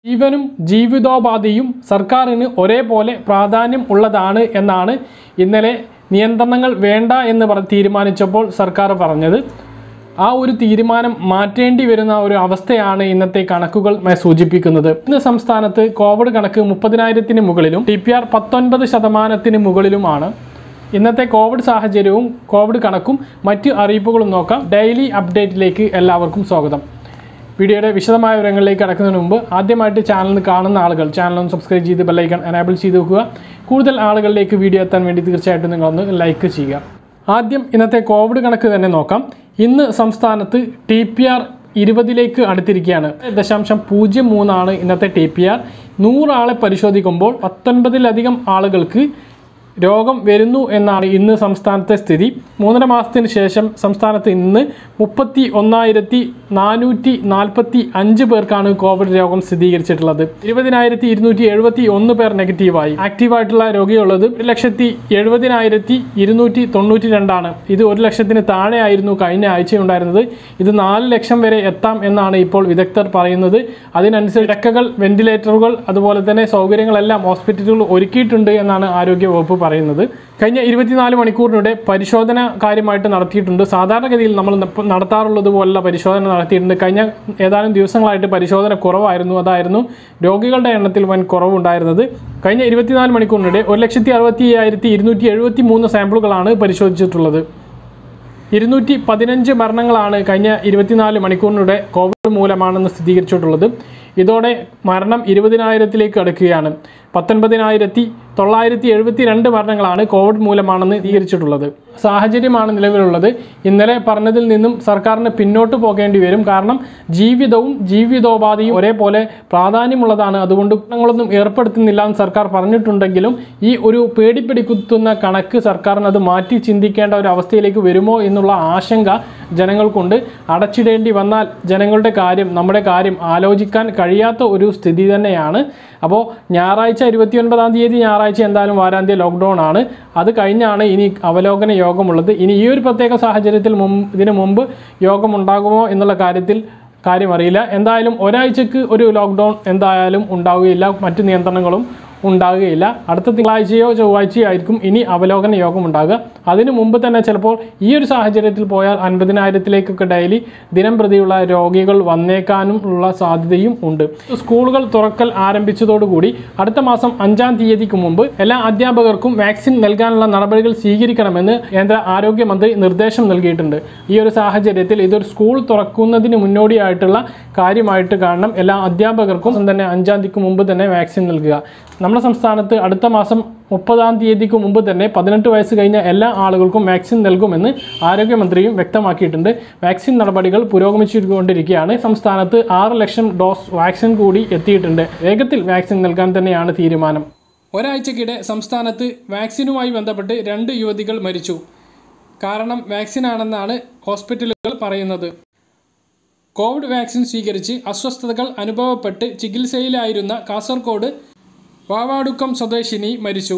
ജീവനും ജീവിതോപാധിയും സർക്കാരിന് ഒരേപോലെ പ്രാധാന്യം ഉള്ളതാണ് എന്നാണ് ഇന്നലെ നിയന്ത്രണങ്ങൾ വേണ്ട എന്ന് പറ തീരുമാനിച്ചപ്പോൾ സർക്കാർ പറഞ്ഞത് ആ ഒരു തീരുമാനം മാറ്റേണ്ടി വരുന്ന ഒരു അവസ്ഥയാണ് ഇന്നത്തെ കണക്കുകൾ മ- സൂചിപ്പിക്കുന്നത് ഇന്ന് സംസ്ഥാനത്ത് കോവിഡ് കണക്ക് മുപ്പതിനായിരത്തിന് മുകളിലും ടി പി ആർ പത്തൊൻപത് ശതമാനത്തിന് മുകളിലുമാണ് ഇന്നത്തെ കോവിഡ് സാഹചര്യവും കോവിഡ് കണക്കും മറ്റ് അറിയിപ്പുകളും നോക്കാം ഡെയിലി അപ്ഡേറ്റിലേക്ക് എല്ലാവർക്കും സ്വാഗതം വീഡിയോയുടെ വിശദമായ വിവരങ്ങളിലേക്ക് കടക്കുന്നതിന് മുമ്പ് ആദ്യമായിട്ട് ചാനൽ കാണുന്ന ആളുകൾ ചാനൽ ഒന്ന് സബ്സ്ക്രൈബ് ചെയ്ത് ബെല്ലൈക്കൺ എനേബിൾ ചെയ്ത് വെക്കുക കൂടുതൽ ആളുകളിലേക്ക് വീഡിയോ എത്താൻ വേണ്ടി തീർച്ചയായിട്ടും നിങ്ങളൊന്ന് ലൈക്ക് ചെയ്യുക ആദ്യം ഇന്നത്തെ കോവിഡ് കണക്ക് തന്നെ നോക്കാം ഇന്ന് സംസ്ഥാനത്ത് ടി പി ആർ ഇരുപതിലേക്ക് അടുത്തിരിക്കുകയാണ് ദശാംശം പൂജ്യം മൂന്നാണ് ഇന്നത്തെ ടി പി ആർ നൂറാളെ പരിശോധിക്കുമ്പോൾ പത്തൊൻപതിലധികം ആളുകൾക്ക് രോഗം വരുന്നു എന്നാണ് ഇന്ന് സംസ്ഥാനത്തെ സ്ഥിതി മൂന്നര മാസത്തിന് ശേഷം സംസ്ഥാനത്ത് ഇന്ന് മുപ്പത്തി ഒന്നായിരത്തി നാനൂറ്റി നാൽപ്പത്തി അഞ്ച് പേർക്കാണ് കോവിഡ് രോഗം സ്ഥിരീകരിച്ചിട്ടുള്ളത് ഇരുപതിനായിരത്തി ഇരുന്നൂറ്റി എഴുപത്തി ഒന്ന് പേർ നെഗറ്റീവായി ആക്റ്റീവായിട്ടുള്ള രോഗിയുള്ളത് ഒരു ലക്ഷത്തി എഴുപതിനായിരത്തി ഇരുന്നൂറ്റി തൊണ്ണൂറ്റി രണ്ടാണ് ഇത് ഒരു ലക്ഷത്തിന് താഴെയായിരുന്നു കഴിഞ്ഞ ആഴ്ച ഉണ്ടായിരുന്നത് ഇത് നാല് ലക്ഷം വരെ എത്താം എന്നാണ് ഇപ്പോൾ വിദഗ്ധർ പറയുന്നത് അതിനനുസരിച്ച് കിടക്കകൾ വെന്റിലേറ്ററുകൾ അതുപോലെ തന്നെ സൗകര്യങ്ങളെല്ലാം ഹോസ്പിറ്റലുകൾ ഒരുക്കിയിട്ടുണ്ട് എന്നാണ് ആരോഗ്യ വകുപ്പ് പറയുന്നത് കഴിഞ്ഞ ഇരുപത്തിനാല് മണിക്കൂറിനിടെ പരിശോധന കാര്യമായിട്ട് നടത്തിയിട്ടുണ്ട് സാധാരണഗതിയിൽ നമ്മൾ നപ്പ- നടത്താറുള്ളത് പോലുള്ള പരിശോധന നടത്തിയിട്ടുണ്ട് കഴിഞ്ഞ ഏതാനും ദിവസങ്ങളായിട്ട് പരിശോധന കുറവായിരുന്നു അതായിരുന്നു രോഗികളുടെ എണ്ണത്തിൽ വൻ കുറവുണ്ടായിരുന്നത് കഴിഞ്ഞ ഇരുപത്തിനാല് മണിക്കൂറിനിടെ ഒരു ലക്ഷത്തി അറുപത്തി അയ്യായിരത്തി ഇരുന്നൂറ്റി എഴുപത്തി മൂന്ന് സാമ്പിളുകളാണ് പരിശോധിച്ചിട്ടുള്ളത് ഇരുന്നൂറ്റി പതിനഞ്ച് മരണങ്ങളാണ് കഴിഞ്ഞ ഇരുപത്തിനാല് മണിക്കൂറിനിടെ കോവിഡ് മൂലമാണെന്ന് സ്ഥിരീകരിച്ചിട്ടുള്ളത് ഇതോടെ മരണം ഇരുപതിനായിരത്തിലേക്ക് അടുക്കുകയാണ് പത്തൊൻപതിനായിരത്തി തൊള്ളായിരത്തി എഴുപത്തി രണ്ട് മരണങ്ങളാണ് കോവിഡ് മൂലമാണെന്ന് സ്ഥിരീകരിച്ചിട്ടുള്ളത് സാഹചര്യമാണ് നിലവിലുള്ളത് ഇന്നലെ പറഞ്ഞതിൽ നിന്നും സർക്കാരിന് പിന്നോട്ട് പോകേണ്ടി വരും കാരണം ജീവിതവും ജീവിതോപാധിയും ഒരേപോലെ പ്രാധാന്യമുള്ളതാണ് അതുകൊണ്ട് കുറ്റങ്ങളൊന്നും ഏർപ്പെടുത്തുന്നില്ല എന്ന് സർക്കാർ പറഞ്ഞിട്ടുണ്ടെങ്കിലും ഈ ഒരു പേടിപ്പിടിക്കുത്തുന്ന കണക്ക് സർക്കാരിന് അത് മാറ്റി ചിന്തിക്കേണ്ട ഒരു അവസ്ഥയിലേക്ക് വരുമോ എന്നുള്ള ആശങ്ക ജനങ്ങൾക്കുണ്ട് അടച്ചിടേണ്ടി വന്നാൽ ജനങ്ങളുടെ കാര്യം നമ്മുടെ കാര്യം ആലോചിക്കാൻ കഴിയാത്ത ഒരു സ്ഥിതി തന്നെയാണ് അപ്പോൾ ഞായറാഴ്ച ഇരുപത്തിയൊൻപതാം തീയതി ഞായറാഴ്ച എന്തായാലും വാരാന്ത്യ ലോക്ക്ഡൗൺ ആണ് അത് കഴിഞ്ഞാണ് ഇനി അവലോകന യോഗമുള്ളത് ഇനി ഈ ഒരു പ്രത്യേക സാഹചര്യത്തിൽ മുമ്പ് ഇതിനു മുമ്പ് യോഗമുണ്ടാകുമോ എന്നുള്ള കാര്യത്തിൽ കാര്യം അറിയില്ല എന്തായാലും ഒരാഴ്ചക്ക് ഒരു ലോക്ക്ഡൗൺ എന്തായാലും ഉണ്ടാവുകയില്ല മറ്റു നിയന്ത്രണങ്ങളും ഉണ്ടാകുകയില്ല അടുത്ത തിങ്കളാഴ്ചയോ ചൊവ്വാഴ്ചയോ ആയിരിക്കും ഇനി അവലോകന യോഗം ഉണ്ടാകുക അതിനു മുമ്പ് തന്നെ ചിലപ്പോൾ ഈ ഒരു സാഹചര്യത്തിൽ പോയാൽ അൻപതിനായിരത്തിലേക്കൊക്കെ ഡെയിലി ദിനം പ്രതിയുള്ള രോഗികൾ വന്നേക്കാനും ഉള്ള സാധ്യതയും ഉണ്ട് സ്കൂളുകൾ തുറക്കൽ ആരംഭിച്ചതോടുകൂടി അടുത്ത മാസം അഞ്ചാം തീയതിക്ക് മുമ്പ് എല്ലാ അധ്യാപകർക്കും വാക്സിൻ നൽകാനുള്ള നടപടികൾ സ്വീകരിക്കണമെന്ന് കേന്ദ്ര ആരോഗ്യമന്ത്രി നിർദ്ദേശം നൽകിയിട്ടുണ്ട് ഈ ഒരു സാഹചര്യത്തിൽ ഇതൊരു സ്കൂൾ തുറക്കുന്നതിന് മുന്നോടിയായിട്ടുള്ള കാര്യമായിട്ട് കാണണം എല്ലാ അധ്യാപകർക്കും തന്നെ അഞ്ചാം തീയതിക്ക് മുമ്പ് തന്നെ വാക്സിൻ നൽകുക നമ്മുടെ സംസ്ഥാനത്ത് അടുത്ത മാസം മുപ്പതാം തീയതിക്ക് മുമ്പ് തന്നെ പതിനെട്ട് വയസ്സ് കഴിഞ്ഞ എല്ലാ ആളുകൾക്കും വാക്സിൻ നൽകുമെന്ന് ആരോഗ്യമന്ത്രിയും വ്യക്തമാക്കിയിട്ടുണ്ട് വാക്സിൻ നടപടികൾ പുരോഗമിച്ചുകൊണ്ടിരിക്കുകയാണ് സംസ്ഥാനത്ത് ആറ് ലക്ഷം ഡോസ് വാക്സിൻ കൂടി എത്തിയിട്ടുണ്ട് വേഗത്തിൽ വാക്സിൻ നൽകാൻ തന്നെയാണ് തീരുമാനം ഒരാഴ്ചക്കിടെ സംസ്ഥാനത്ത് വാക്സിനുമായി ബന്ധപ്പെട്ട് രണ്ട് യുവതികൾ മരിച്ചു കാരണം വാക്സിനാണെന്നാണ് ഹോസ്പിറ്റലുകൾ പറയുന്നത് കോവിഡ് വാക്സിൻ സ്വീകരിച്ച് അസ്വസ്ഥതകൾ അനുഭവപ്പെട്ട് ചികിത്സയിലായിരുന്ന കാസർഗോഡ് വാവാടുക്കം സ്വദേശിനി മരിച്ചു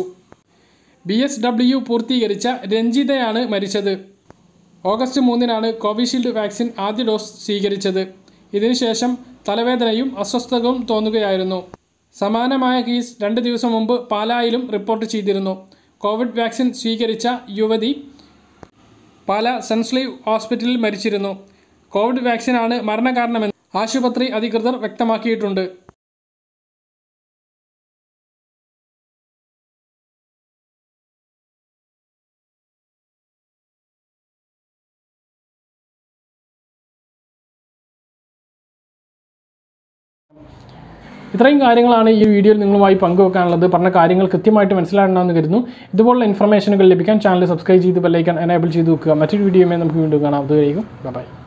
ബി എസ് ഡബ്ല്യു പൂർത്തീകരിച്ച രഞ്ജിതയാണ് മരിച്ചത് ഓഗസ്റ്റ് മൂന്നിനാണ് കോവിഷീൽഡ് വാക്സിൻ ആദ്യ ഡോസ് സ്വീകരിച്ചത് ഇതിനുശേഷം തലവേദനയും അസ്വസ്ഥതകളും തോന്നുകയായിരുന്നു സമാനമായ കേസ് രണ്ട് ദിവസം മുമ്പ് പാലായിലും റിപ്പോർട്ട് ചെയ്തിരുന്നു കോവിഡ് വാക്സിൻ സ്വീകരിച്ച യുവതി പാല സെൻസ്ലീവ് ഹോസ്പിറ്റലിൽ മരിച്ചിരുന്നു കോവിഡ് വാക്സിനാണ് മരണകാരണമെന്ന് ആശുപത്രി അധികൃതർ വ്യക്തമാക്കിയിട്ടുണ്ട് ഇത്രയും കാര്യങ്ങളാണ് ഈ വീഡിയോയിൽ നിങ്ങളുമായി പങ്കുവെക്കാനുള്ളത് പറഞ്ഞ കാര്യങ്ങൾ കൃത്യമായിട്ട് മനസ്സിലാകണമെന്ന് കരുതുന്നു ഇതുപോലുള്ള ഇൻഫർമേഷനുകൾ ലഭിക്കാൻ ചാനൽ സബ്സ്ക്രൈബ് ചെയ്ത് ബെല്ലൈക്കൺ എനേബിൾ ചെയ്ത് വെക്കുക മറ്റൊരു വീഡിയോയുമായി നമുക്ക് വീണ്ടും കാണാം അതുവരെയും ബൈ